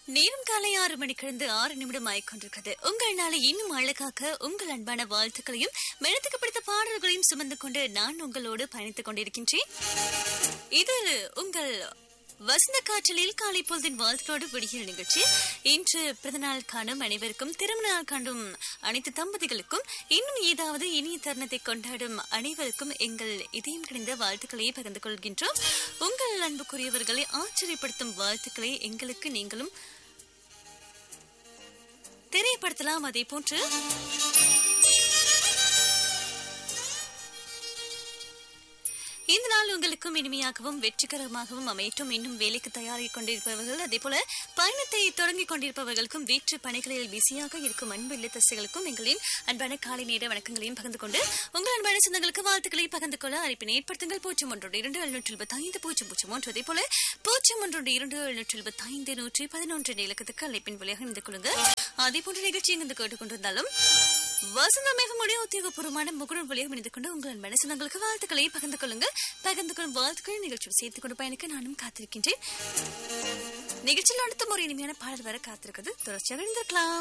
நேரம் காலை ஆறு மணிக்கிழந்து ஆறு நிமிடம் ஆயிக்கொண்டிருக்கிறது உங்கள் நாளை இன்னும் அழகாக்க உங்கள் அன்பான வாழ்த்துக்களையும் மெழுத்துக்கு பிடித்த பாடல்களையும் சுமந்து கொண்டு நான் உங்களோடு பயணித்துக் கொண்டிருக்கின்றேன் இது உங்கள் வசந்த காற்றலில் காலை பொழுதின் வாழ்த்துக்களோடு விடுகிற நிகழ்ச்சி இன்று பிறந்தநாள் காணும் அனைவருக்கும் திருமண நாள் காணும் அனைத்து தம்பதிகளுக்கும் இன்னும் ஏதாவது இனிய தருணத்தை கொண்டாடும் அனைவருக்கும் எங்கள் இதயம் கிடைந்த வாழ்த்துக்களை பகிர்ந்து கொள்கின்றோம் உங்கள் அன்புக்குரியவர்களை ஆச்சரியப்படுத்தும் வாழ்த்துக்களை எங்களுக்கு நீங்களும் தெரியப்படுத்தலாம் அதே போன்று இந்த நாள் உங்களுக்கும் இனிமையாகவும் வெற்றிகரமாகவும் அமையட்டும் இன்னும் வேலைக்கு தயாரிக் கொண்டிருப்பவர்கள் அதே போல பயணத்தை தொடங்கிக் கொண்டிருப்பவர்களுக்கும் வீட்டு பணிகளில் பிஸியாக இருக்கும் அன்பு இல்லத்தரசிகளுக்கும் எங்களின் அன்பான காலை நேர வணக்கங்களையும் பகிர்ந்து கொண்டு உங்கள் அன்பான சொந்தங்களுக்கு வாழ்த்துக்களை பகிர்ந்து கொள்ள அழைப்பினை ஏற்படுத்துங்கள் பூஜ்ஜியம் ஒன்றோடு இரண்டு எழுநூற்றி இருபத்தி ஐந்து பூஜ்ஜியம் பூஜ்ஜியம் ஒன்று அதே போல பூஜ்ஜியம் ஒன்றோடு இரண்டு எழுநூற்றி இருபத்தி ஐந்து நூற்றி பதினொன்று இலக்கத்துக்கு அழைப்பின் வழியாக இணைந்து கொள்ளுங்க அதே போன்ற நிகழ்ச்சி இங்கு கேட்டுக்கொண்டிருந்தாலும் வசந்த மேகமுடைய உத்தியோகபூர்வமான முகுடன் வழியாக இணைந்து கொண்டு உங்கள் மனசனங்களுக்கு வாழ்த்துக்களை பகிர்ந்து கொள்ளுங்க பகிர்ந்து கொள்ளும் வாழ்த்துக்களை நிகழ்ச்சியில் சேர்த்துக் கொண்டு பயணிக்க நானும் காத்திருக்கின்றேன் நிகழ்ச்சியில் அடுத்த ஒரு இனிமையான பாடல் வர காத்திருக்கிறது தொடர்ச்சியாக இருந்திருக்கலாம்